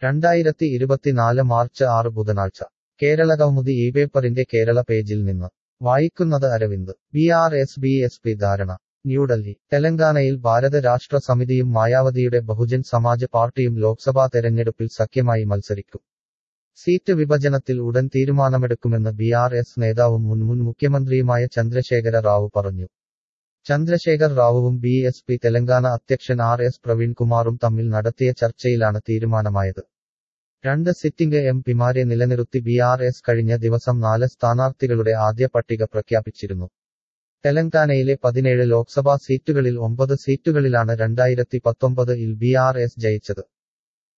രണ്ടായിരത്തി ഇരുപത്തിനാല് മാർച്ച് ആറ് ബുധനാഴ്ച കേരളകൗമുദി ഈ പേപ്പറിന്റെ കേരള പേജിൽ നിന്ന് വായിക്കുന്നത് Aravind B R S B S P ധാരണ ന്യൂഡൽഹി തെലങ്കാനയിൽ ഭാരത രാഷ്ട്ര സമിതിയും മായാവതിയുടെ ബഹുജൻ സമാജ് പാർട്ടിയും ലോക്സഭാ തെരഞ്ഞെടുപ്പിൽ സഖ്യമായി മത്സരിക്കും സീറ്റ് വിഭജനത്തിൽ ഉടൻ തീരുമാനമെടുക്കുമെന്ന് ബി ആർ എസ് നേതാവും മുൻ മുൻ മുഖ്യമന്ത്രിയുമായ ചന്ദ്രശേഖര റാവു പറഞ്ഞു ചന്ദ്രശേഖർ റാവുവും ബി എസ് പി തെലങ്കാന അധ്യക്ഷൻ ആർ എസ് പ്രവീൺകുമാറും തമ്മിൽ നടത്തിയ ചർച്ചയിലാണ് തീരുമാനമായത് രണ്ട് സിറ്റിംഗ് എം പിമാരെ നിലനിർത്തി ബി ആർ എസ് കഴിഞ്ഞ ദിവസം നാല് സ്ഥാനാർത്ഥികളുടെ ആദ്യ പട്ടിക പ്രഖ്യാപിച്ചിരുന്നു തെലങ്കാനയിലെ പതിനേഴ് ലോക്സഭാ സീറ്റുകളിൽ ഒമ്പത് സീറ്റുകളിലാണ് രണ്ടായിരത്തി പത്തൊമ്പത് ഇൽ ബി ആർ എസ് ജയിച്ചത്